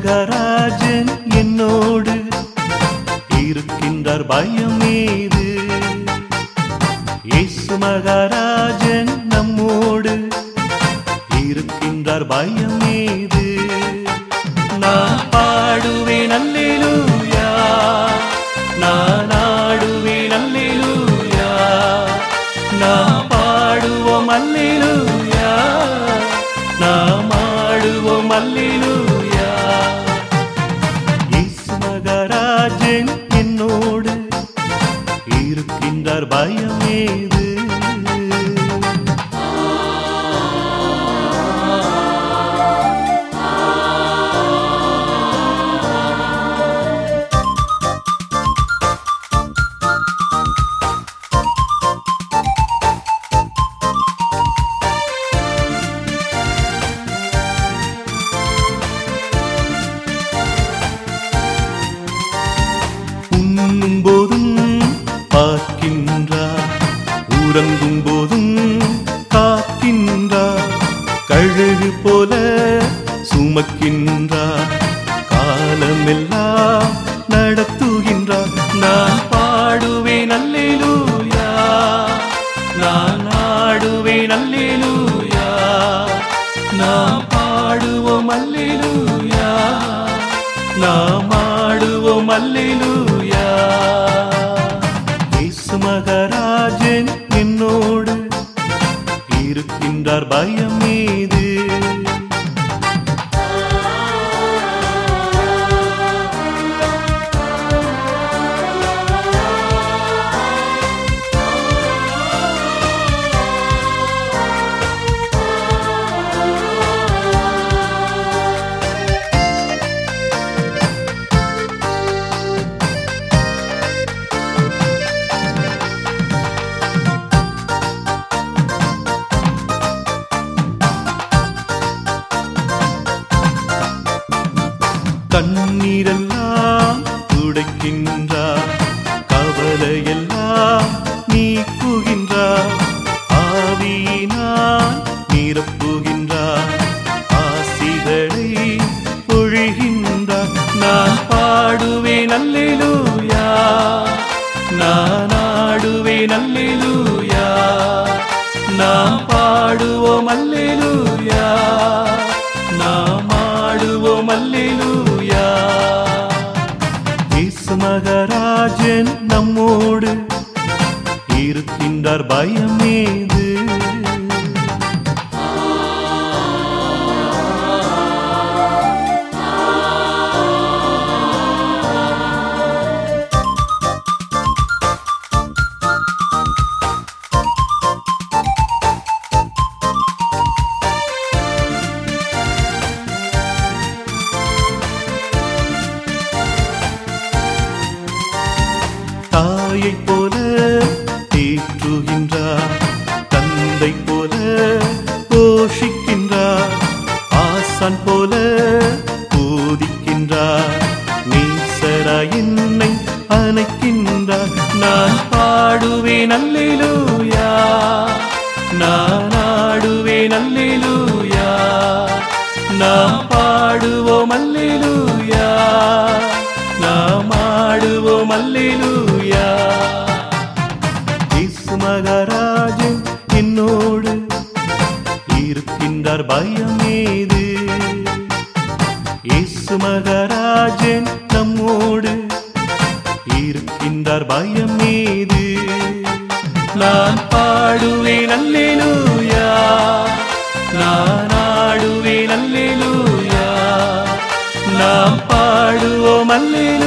மகராஜன் என்னோடு இருக்கின்றார் பயம் மீது இயேசு மகராஜன் நம்மோடு இருக்கின்றார் பயம் மீது நான் பாடுவேன் அல்லேலூயா நான் ஆடுவேன் அல்லேலூயா நாம் பாடுவோம் அல்லேலூயா நாம் ஆடுவோம் அல்லேலூயா இயேசு மகராஜன் என்னோடு இருக்கின்றார் பயம் ஏது உண்ணும் போதும் பார்க்கின்றார் உறங்கும் போதும் காக்கின்றார் கழுகு போல சுமக்கின்றார் காலமெல்லாம் நடத்துகின்றார் நான் பாடுவேன் அல்லேலூயா நான் ஆடுவேன் அல்லேலூயா நாம் பாடுவோம் அல்லேலூயா நாம் ஆடுவோம் அல்லேலூயா இயேசு மகராஜன் என்னோடு இருக்கின்றார் பயம் மீது கண்ணீரெல்லாம் துடைக்கின்றார் கவலையெல்லாம் நீக்குகின்றார் ஆவியினால் நிரப்புகின்றார் ஆசிகளை பொழிகின்றார் நான் பாடுவேன் அல்லேலூயா நான் ஆடுவேன் அல்லேலூயா நாம் பாடுவோம் அல்லேலூயா நாம் ஆடுவோம் அல்லேலூயா இயேசு மகராஜன் நம்மோடு இருக்கின்றார் பயம் ஏது தாயைப் போல தேற்றுகின்றார் தந்தை போல போஷிக்கின்றார் ஆசான் போல போதிக்கின்றார் நீசரா என்னை அணைக்கின்றார் நான் பாடுவேன் அல்லேலூயா நான் ஆடுவேன் அல்லேலூயா நாம் பாடுவோம் அல்லேலூயா நாம் ஆடுவோம் அல்லேலூயா இயேசு மகராஜன் என்னோடு இருக்கின்றார் பயம் ஏது இயேசு மகராஜன் நம்மோடு இருக்கின்றார் பயம் ஏது நான் பாடுவேன் அல்லேலூயா நான் ஆடுவேன் அல்லேலூயா நாம் பாடுவோம் அல்லேலூயா